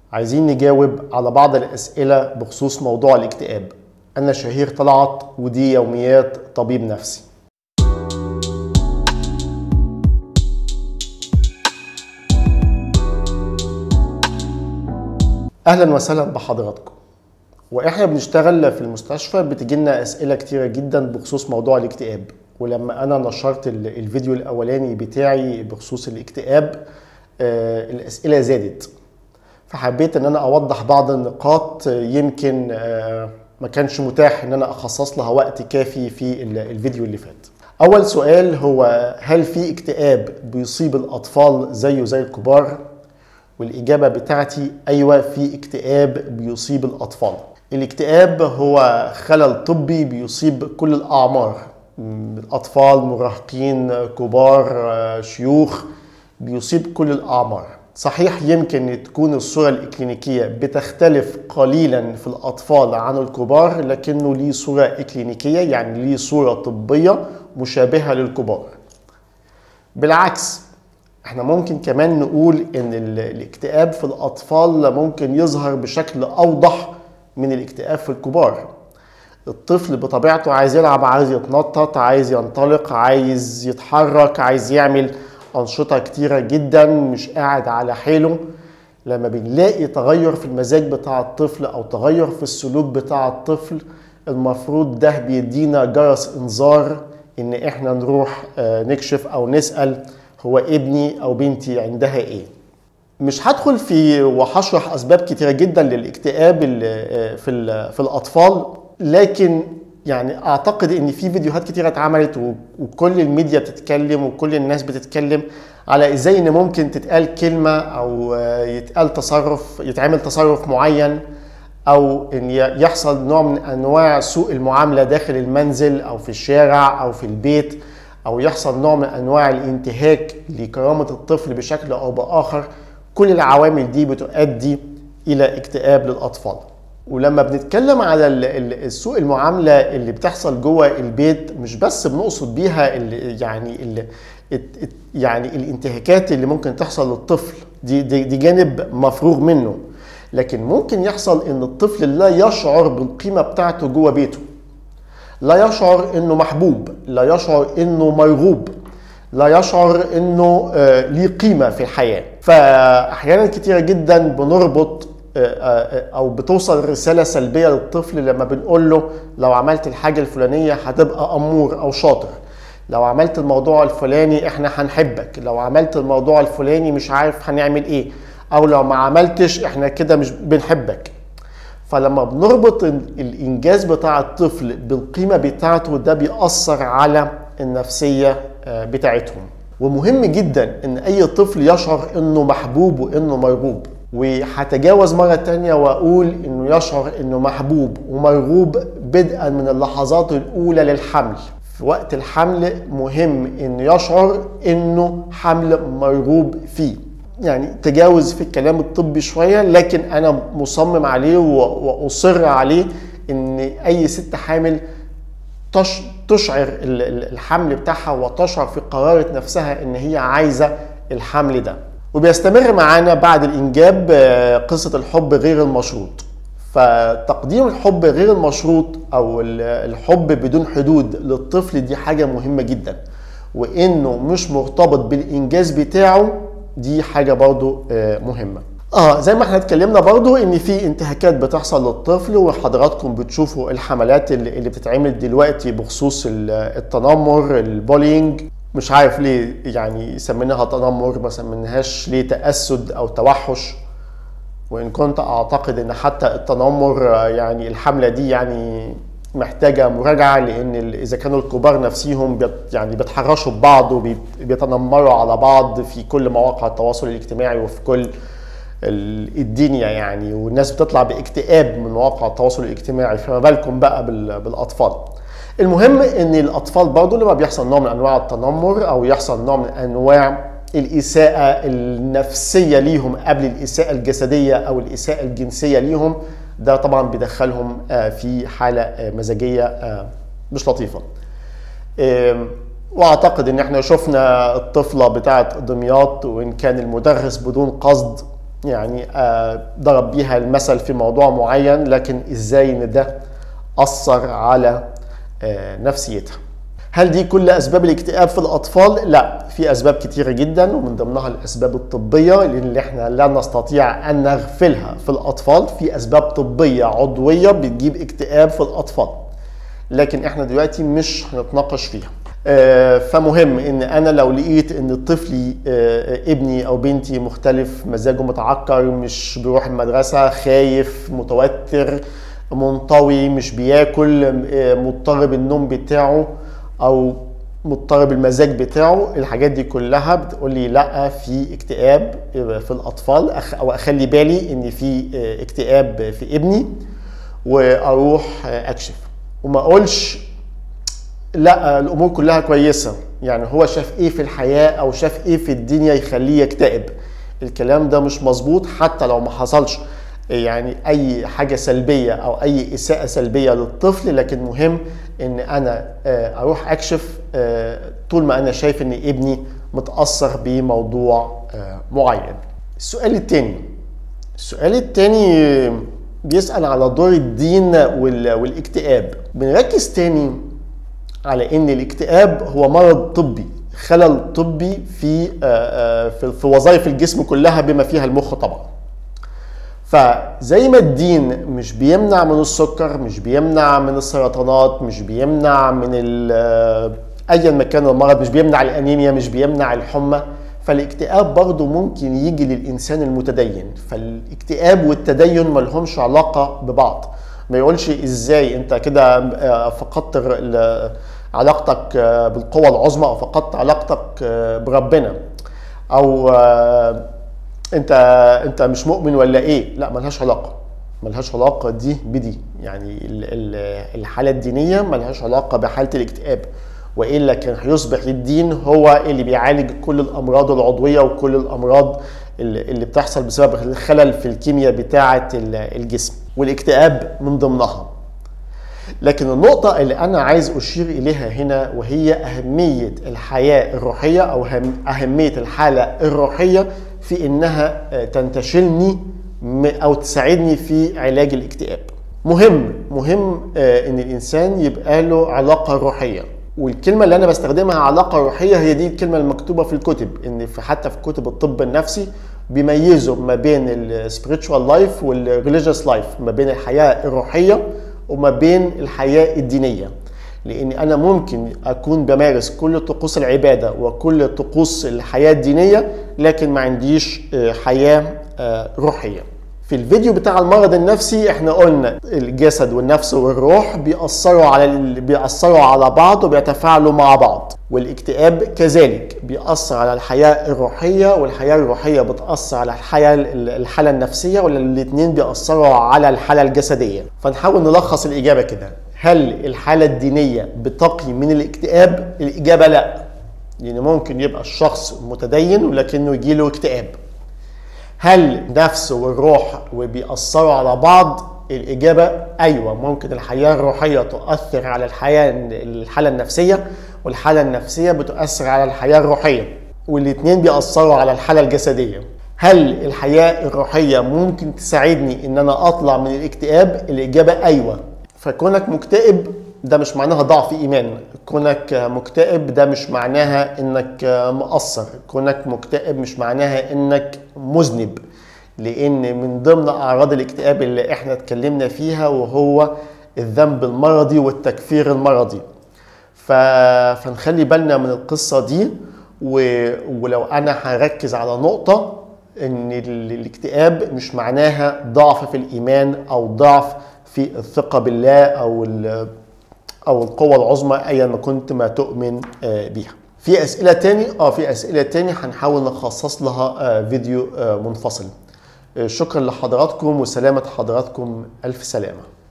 عايزين نجاوب على بعض الأسئلة بخصوص موضوع الاكتئاب أنا شهير طلعت ودي يوميات طبيب نفسي أهلا وسهلا بحضراتكم واحنا بنشتغل في المستشفى بتجيلنا اسئله كتيره جدا بخصوص موضوع الاكتئاب ولما انا نشرت ال- الفيديو الاولاني بتاعي بخصوص الاكتئاب آه، الاسئله زادت فحبيت ان انا اوضح بعض النقاط آه، يمكن آه، ما كانش متاح ان انا اخصص لها وقت كافي في ال- الفيديو اللي فات اول سؤال هو هل في اكتئاب بيصيب الاطفال زيه زي الكبار والإجابة بتاعتي أيوة في اكتئاب بيصيب الأطفال الاكتئاب هو خلل طبي بيصيب كل الأعمار م، الأطفال مراهقين كبار آه، شيوخ بيصيب كل الأعمار صحيح يمكن تكون الصورة الإكلينيكية بتختلف قليلا في الأطفال عن الكبار لكنه ليه صورة إكلينيكية يعني ليه صورة طبية مشابهة للكبار بالعكس احنا ممكن كمان نقول ان ال- الاكتئاب في الاطفال ممكن يظهر بشكل اوضح من الاكتئاب في الكبار الطفل بطبيعته عايز يلعب عايز يتنطط عايز ينطلق عايز يتحرك عايز يعمل انشطه كتيره جدا مش قاعد على حيله لما بنلاقي تغير في المزاج بتاع الطفل او تغير في السلوك بتاع الطفل المفروض ده بيدينا جرس انذار ان احنا نروح آه، نكشف او نسال هو ابني او بنتي عندها ايه مش هدخل في وهشرح اسباب كتيره جدا للاكتئاب ال- في ال- في الاطفال لكن يعني اعتقد ان في فيديوهات كتيره اتعملت و- وكل الميديا بتتكلم وكل الناس بتتكلم على ازاي ان ممكن تتقال كلمه او آه، يتقال تصرف يتعمل تصرف معين او ان ي- يحصل نوع من انواع سوء المعامله داخل المنزل او في الشارع او في البيت او يحصل نوع من انواع الانتهاك لكرامه الطفل بشكل او باخر كل العوامل دي بتؤدي الى اكتئاب للاطفال ولما بنتكلم على ال- ال- السوء المعامله اللي بتحصل جوه البيت مش بس بنقصد بيها ال- يعني ال الت- الت- يعني الانتهاكات اللي ممكن تحصل للطفل دي دي, دي جانب مفروغ منه لكن ممكن يحصل ان الطفل لا يشعر بالقيمه بتاعته جوه بيته لا يشعر انه محبوب لا يشعر انه مرغوب لا يشعر انه آه، ليه قيمه في الحياه فاحيانا كتيره جدا بنربط آه، آه، او بتوصل رساله سلبيه للطفل لما بنقول له لو عملت الحاجه الفلانيه هتبقى امور او شاطر لو عملت الموضوع الفلاني احنا هنحبك لو عملت الموضوع الفلاني مش عارف هنعمل ايه او لو ما عملتش احنا كده مش بنحبك فلما بنربط ال- الانجاز بتاع الطفل بالقيمه بتاعته ده بيأثر على النفسيه آه، بتاعتهم ومهم جدا ان اي طفل يشعر انه محبوب وانه مرغوب وهتجاوز مرة تانية واقول انه يشعر انه محبوب ومرغوب بدءا من اللحظات الاولى للحمل في وقت الحمل مهم انه يشعر انه حمل مرغوب فيه يعني تجاوز في الكلام الطبي شويه لكن انا مصمم عليه و- واصر عليه ان اي ست حامل تش تشعر ال- ال- الحمل بتاعها وتشعر في قرارة نفسها ان هي عايزه الحمل ده وبيستمر معانا بعد الانجاب آه، قصه الحب غير المشروط فتقديم الحب غير المشروط او ال- الحب بدون حدود للطفل دي حاجه مهمه جدا وانه مش مرتبط بالانجاز بتاعه دي حاجه برضو آه، مهمه اه زي ما احنا اتكلمنا برضو ان في انتهاكات بتحصل للطفل وحضراتكم بتشوفوا الحملات اللي اللي بتتعمل دلوقتي بخصوص ال- التنمر البولينج مش عارف ليه يعني سميناها تنمر ما سميناهاش ليه تأسد او توحش وان كنت اعتقد ان حتى التنمر آه، يعني الحمله دي يعني محتاجه مراجعه لان ال- اذا كانوا الكبار نفسيهم بيت يعني بيتحرشوا ببعض وبيتنمروا على بعض في كل مواقع التواصل الاجتماعي وفي كل ال- الدنيا يعني والناس بتطلع باكتئاب من مواقع التواصل الاجتماعي فما بالكم بقى بال- بالاطفال المهم ان الاطفال برضو لما بيحصل نوع من انواع التنمر او يحصل نوع من انواع الاساءه النفسيه ليهم قبل الاساءه الجسديه او الاساءه الجنسيه ليهم ده طبعا بيدخلهم آه، في حاله آه، مزاجيه آه، مش لطيفه آم، واعتقد ان احنا شفنا الطفله بتاعه دمياط وان كان المدرس بدون قصد يعني آه، ضرب بيها المثل في موضوع معين لكن ازاي ان ده اثر على آه، نفسيتها هل دي كل اسباب الاكتئاب في الاطفال لا في اسباب كتيره جدا ومن ضمنها الاسباب الطبيه اللي احنا لا نستطيع ان نغفلها في الاطفال في اسباب طبيه عضويه بتجيب اكتئاب في الاطفال لكن احنا دلوقتي مش هنتناقش فيها آه، فمهم ان انا لو لقيت ان طفلي آه، ابني او بنتي مختلف مزاجه متعكر مش بيروح المدرسه خايف متوتر منطوي مش بياكل آه، مضطرب النوم بتاعه او مضطرب المزاج بتاعه الحاجات دي كلها بتقول لي لا في اكتئاب في الاطفال أخ- او اخلي بالي ان في اكتئاب في ابني واروح اكشف وما اقولش لا الامور كلها كويسه يعني هو شاف ايه في الحياه او شاف ايه في الدنيا يخليه يكتئب الكلام ده مش مظبوط حتى لو ما حصلش يعني اي حاجه سلبيه او اي اساءه سلبيه للطفل لكن مهم ان انا آه، اروح اكشف آه، طول ما انا شايف ان ابني متاثر بموضوع آه، معين السؤال الثاني السؤال الثاني بيسال على دور الدين وال- والاكتئاب بنركز تاني على ان الاكتئاب هو مرض طبي خلل طبي في آه، آه، في في وظائف الجسم كلها بما فيها المخ طبعا فزي ما الدين مش بيمنع من السكر مش بيمنع من السرطانات مش بيمنع من ال- آه، ايا ما كان المرض مش بيمنع الانيميا مش بيمنع الحمى فالاكتئاب برضه ممكن يجي للانسان المتدين فالاكتئاب والتدين ما لهمش علاقه ببعض ما يقولش ازاي انت كده آه، فقدت الر- ال- علاقتك آه، بالقوى العظمى او فقدت علاقتك آه، بربنا او آه، انت انت مش مؤمن ولا ايه لا ملهاش علاقه ملهاش علاقه دي بدي يعني ال- ال- الحاله الدينيه ملهاش علاقه بحاله الاكتئاب والا كان هيصبح الدين هو اللي بيعالج كل الامراض العضويه وكل الامراض اللي اللي بتحصل بسبب الخلل في الكيمياء بتاعه ال- الجسم والاكتئاب من ضمنها لكن النقطة اللي أنا عايز أشير إليها هنا وهي أهمية الحياة الروحية أو هم- أهمية الحالة الروحية في إنها آه، تنتشلني م- أو تساعدني في علاج الاكتئاب. مهم مهم آه، إن الإنسان يبقى له علاقة روحية والكلمة اللي أنا بستخدمها علاقة روحية هي دي الكلمة المكتوبة في الكتب إن في حتى في كتب الطب النفسي بيميزوا ما بين السبiritual لايف والريليجيوس لايف ما بين الحياة الروحية وما بين الحياة الدينية لأن أنا ممكن أكون بمارس كل طقوس العبادة وكل طقوس الحياة الدينية لكن ما عنديش آه، حياة آه، روحية في الفيديو بتاع المرض النفسي احنا قلنا الجسد والنفس والروح بيأثروا على ال- بيأثروا على بعض وبيتفاعلوا مع بعض والاكتئاب كذلك بيأثر على الحياة الروحية والحياة الروحية بتأثر على الحياة الحالة النفسية ولا الاتنين بيأثروا على الحالة الجسدية فنحاول نلخص الإجابة كده هل الحالة الدينية بتقي من الاكتئاب؟ الإجابة لا يعني ممكن يبقى الشخص متدين ولكنه يجيله اكتئاب هل نفس والروح وبيأثروا على بعض؟ الإجابة أيوة ممكن الحياة الروحية تؤثر على الحياة الحالة النفسية والحالة النفسية بتؤثر على الحياة الروحية والاتنين بيأثروا على الحالة الجسدية هل الحياة الروحية ممكن تساعدني إن أنا أطلع من الاكتئاب؟ الإجابة أيوة فكونك مكتئب ده مش معناها ضعف ايمان كونك مكتئب ده مش معناها انك مقصر كونك مكتئب مش معناها انك مذنب لان من ضمن اعراض الاكتئاب اللي احنا اتكلمنا فيها وهو الذنب المرضي والتكفير المرضي ف... فنخلي بالنا من القصة دي و... ولو أنا هركز على نقطة إن ال- الاكتئاب مش معناها ضعف في الإيمان أو ضعف في الثقة بالله أو ال... أو القوة العظمى أيا ما كنت ما تؤمن آه، بيها. في أسئلة تاني؟ اه في أسئلة تاني هنحاول نخصص لها آه، فيديو آه، منفصل. آه، شكرا لحضراتكم وسلامة حضراتكم ألف سلامة.